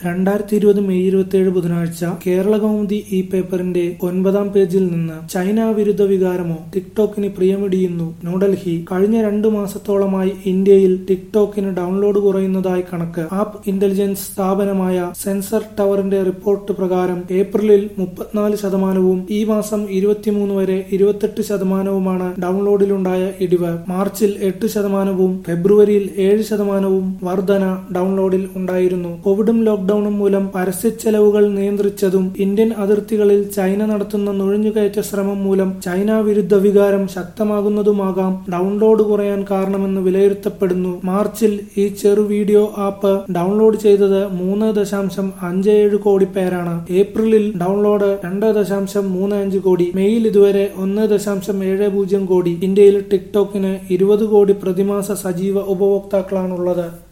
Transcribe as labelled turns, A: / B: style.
A: രണ്ടായിരത്തി ഇരുപത് മെയ് ഇരുപത്തിയേഴ് ബുധനാഴ്ച കേരളകൗമുദി ഇ പേപ്പറിന്റെ ഒൻപതാം പേജിൽ നിന്ന് ചൈന വിരുദ്ധ വികാരമോ ടിക്ടോക്കിന് പ്രിയമിടിയുന്നു ന്യൂഡൽഹി കഴിഞ്ഞ രണ്ടു മാസത്തോളമായി ഇന്ത്യയിൽ ടിക്ടോക്കിന് ഡൗൺലോഡ് കുറയുന്നതായി കണക്ക് ആപ്പ് ഇന്റലിജൻസ് സ്ഥാപനമായ സെൻസർ ടവറിന്റെ റിപ്പോർട്ട് പ്രകാരം ഏപ്രിലിൽ മുപ്പത്തിനാല് ശതമാനവും ഈ മാസം ഇരുപത്തിമൂന്ന് വരെ ഇരുപത്തെട്ട് ശതമാനവുമാണ് ഡൗൺലോഡിലുണ്ടായ ഇടിവ് മാർച്ചിൽ എട്ട് ശതമാനവും ഫെബ്രുവരിയിൽ ഏഴ് ശതമാനവും വർധന ഡൗൺലോഡിൽ ഉണ്ടായിരുന്നു കോവിഡും ലോക്ഡൌണും മൂലം പരസ്യച്ചെലവുകൾ നിയന്ത്രിച്ചതും ഇന്ത്യൻ അതിർത്തികളിൽ ചൈന നടത്തുന്ന നുഴഞ്ഞുകയറ്റ ശ്രമം മൂലം ചൈന വിരുദ്ധ വികാരം ശക്തമാകുന്നതുമാകാം ഡൗൺലോഡ് കുറയാൻ കാരണമെന്ന് വിലയിരുത്തപ്പെടുന്നു മാർച്ചിൽ ഈ ചെറു വീഡിയോ ആപ്പ് ഡൗൺലോഡ് ചെയ്തത് മൂന്ന് ദശാംശം അഞ്ച് ഏഴ് കോടി പേരാണ് ഏപ്രിലിൽ ഡൗൺലോഡ് രണ്ട് ദശാംശം മൂന്ന് അഞ്ച് കോടി മെയ്യിൽ ഇതുവരെ ഒന്ന് ദശാംശം ഏഴ് പൂജ്യം കോടി ഇന്ത്യയിൽ ടിക്ടോക്കിന് ഇരുപത് കോടി പ്രതിമാസ സജീവ ഉപഭോക്താക്കളാണുള്ളത്